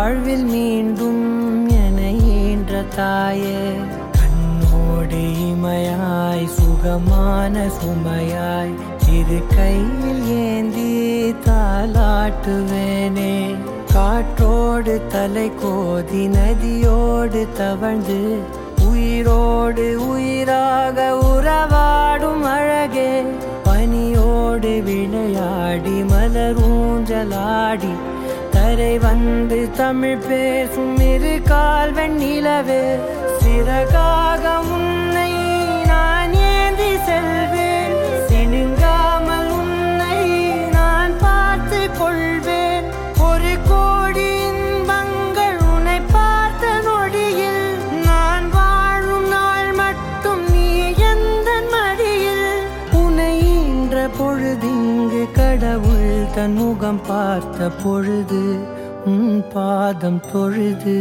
வாழ்வில் மீண்டும் என ஈன்ற தாயே கண்ணோடு இமையாய் சுகமான சுமையாய் இரு கையில் ஏந்தி தாலாட்டுவேனே காற்றோடு தலை கோதி நதியோடு தவழ்ந்து உயிரோடு உயிராக உறவாடும் அழகே பனியோடு விளையாடி மலர் ஊஞ்சலாடி தரை வந்து தமிழ் பேசும் இரு கால் வெண்ணிலவே சிறகாக உன்னை நான் ஏந்தி செல்வேன் சினுங்காமல் உன்னை நான் பார்த்து கொள்வேன் ஒரு கோடி இன்பங்கள் உன்னை பார்த்த நொடியில் நான் வாழும் நாள் மட்டும் நீ எந்த மடியில் உன்னை ஈன்ற பொழுதிங்கு கடவுள் தன் முகம் பார்த்த பொழுது உன் பாதம் தொழுது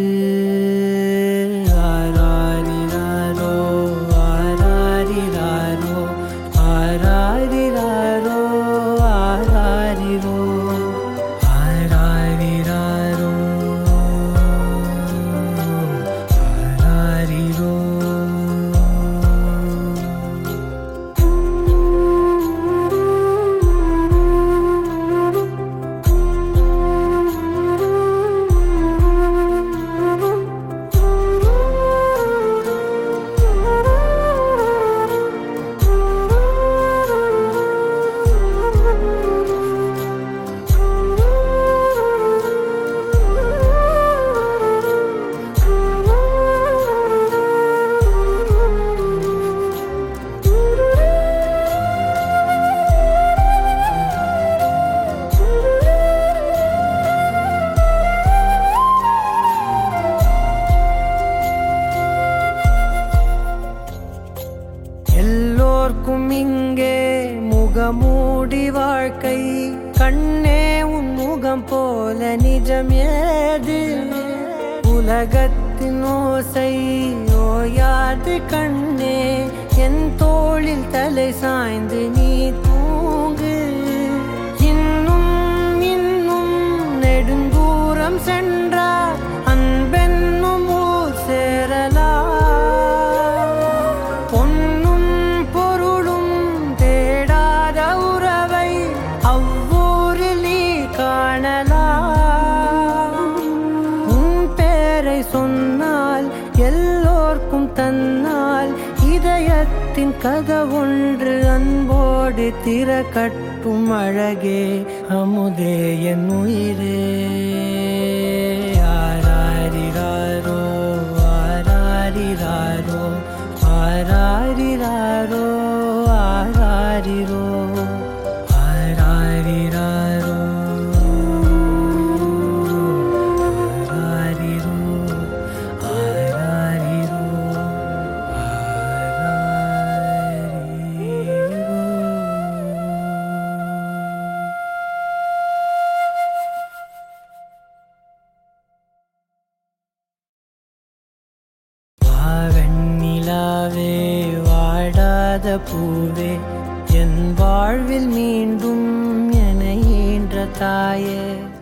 ஆராரிராரோ ஆராரிராரோ ஆராரிராரோ ஆராரிரோ ஆராரிராரோ ஆராரிரோ எல்லோர்க்கும் இங்கே முகமூடி வாழ்க்கை கண்ணே உன் முகம் போல நிஜம் ஏது உலகத்தின் ஓசை ஓயாது கண்ணே என் தோளில் தலை சாய்ந்து நீ தூங்கு இன்னும் இன்னும் நெடுந்தூரம் சென்றார் அன்பென்னும் ஊர் சேரலாம் பொன்னும் பொருளும் தேடாத உறவை அவ்வூரில் நீ காணலாம் உன் பேரை சொன்னால் எல்லோர்க்கும் தன்னால் இதயத்தின் கதவொன்று அன்போடு திறக்கட்டும் அழகே அமுதே என் உயிரே ஆராரிராரோ ஆராரிராரோ ஆராரிராரோ ஆராரிரோ ஆராரிராரோ ஆராரிரோ ஆராரிரோ ஆராரிரோ வெண்ணிலாவே வாடாத பூவே என் வாழ்வில் மீண்டும் என ஈன்ற தாயே